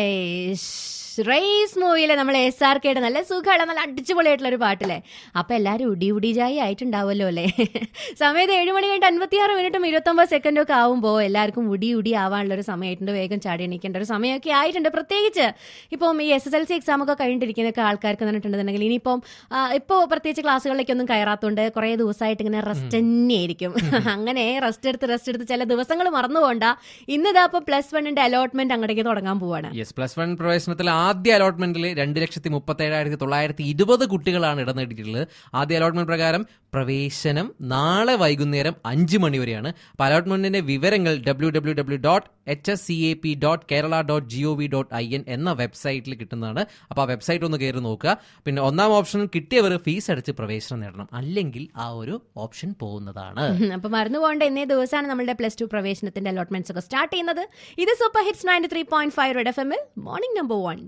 raise മൂവിയിലെ നമ്മൾ S R കെയുടെ നല്ല സുഖമുള്ള നല്ല അടിച്ചുപൊളിയായിട്ടുള്ള ഒരു പാട്ടില്ലേ അപ്പൊ എല്ലാരും ഉടി ഉടി ജായി ആയിട്ടുണ്ടാവുമല്ലോ അല്ലേ സമയത്ത് ഏഴ് മണി കഴിഞ്ഞിട്ട് അൻപത്തിയാറ് മിനിറ്റും ഇരുപത്തൊമ്പത് സെക്കൻഡും ഒക്കെ ആവുമ്പോൾ എല്ലാവർക്കും ഉടി ഉടി ആവാനുള്ള ഒരു സമയമായിട്ടുണ്ട് വേഗം ചാടി എണീക്കേണ്ട ഒരു സമയമൊക്കെ ആയിട്ടുണ്ട് പ്രത്യേകിച്ച് ഇപ്പം ഈ S S L C exam ഒക്കെ കഴിഞ്ഞിട്ടിരിക്കുന്നൊക്കെ ആൾക്കാർക്ക് പറഞ്ഞിട്ടുണ്ടെന്നുണ്ടെങ്കിൽ ഇനിയിപ്പം ആ, ഇപ്പോൾ പ്രത്യേകിച്ച് ക്ലാസ്സുകളിലേക്കൊന്നും കയറാത്തതുകൊണ്ട് കുറേ ദിവസമായിട്ട് ഇങ്ങനെ റെസ്റ്റ് തന്നെയായിരിക്കും അങ്ങനെ റെസ്റ്റ് എടുത്ത് റെസ്റ്റ് എടുത്ത് ചില ദിവസങ്ങൾ മറന്നു പോകണ്ട ഇന്നിതാ ഇപ്പൊ പ്ലസ് വണ്ണിന്റെ അലോട്ട്മെന്റ് അങ്ങോട്ടേക്ക് തുടങ്ങാൻ പോവാണ് യെസ് പ്ലസ് വൺ പ്രവേശനത്തിൽ ആദ്യ അലോട്ട്മെന്റിൽ രണ്ട് ലക്ഷത്തി മുപ്പത്തി ഏഴായിരത്തി തൊള്ളായിരത്തി ഇരുപത് കുട്ടികളാണ് ഇടം നേടിയിട്ടുള്ളത് ആദ്യ അലോട്ട്മെന്റ് പ്രകാരം പ്രവേശനം നാളെ വൈകുന്നേരം അഞ്ച് മണി വരെയാണ് അപ്പോൾ അലോട്ട്മെന്റിന്റെ വിവരങ്ങൾ W W W dot H S C A P dot Kerala dot G O V dot I N എന്ന വെബ്സൈറ്റിൽ കിട്ടുന്നതാണ് അപ്പോൾ ആ വെബ്സൈറ്റ് ഒന്ന് കയറി നോക്കുക പിന്നെ ഒന്നാം ഓപ്ഷൻ കിട്ടിയവർ ഫീസ് അടിച്ച് പ്രവേശനം നേടണം അല്ലെങ്കിൽ ആ ഒരു ഓപ്ഷൻ പോകുന്നതാണ് ഉം, അപ്പൊ മറന്നു പോകേണ്ട ഇന്നേ ദിവസമാണ് നമ്മുടെ പ്ലസ് ടു പ്രവേശനത്തിന്റെ അലോട്ട്മെന്റ്സ് ഒക്കെ സ്റ്റാർട്ട് ചെയ്യുന്നത് ഇത് super hits ninety three point five red F എമ്മിൽ മോർണിംഗ് നമ്പർ വൺ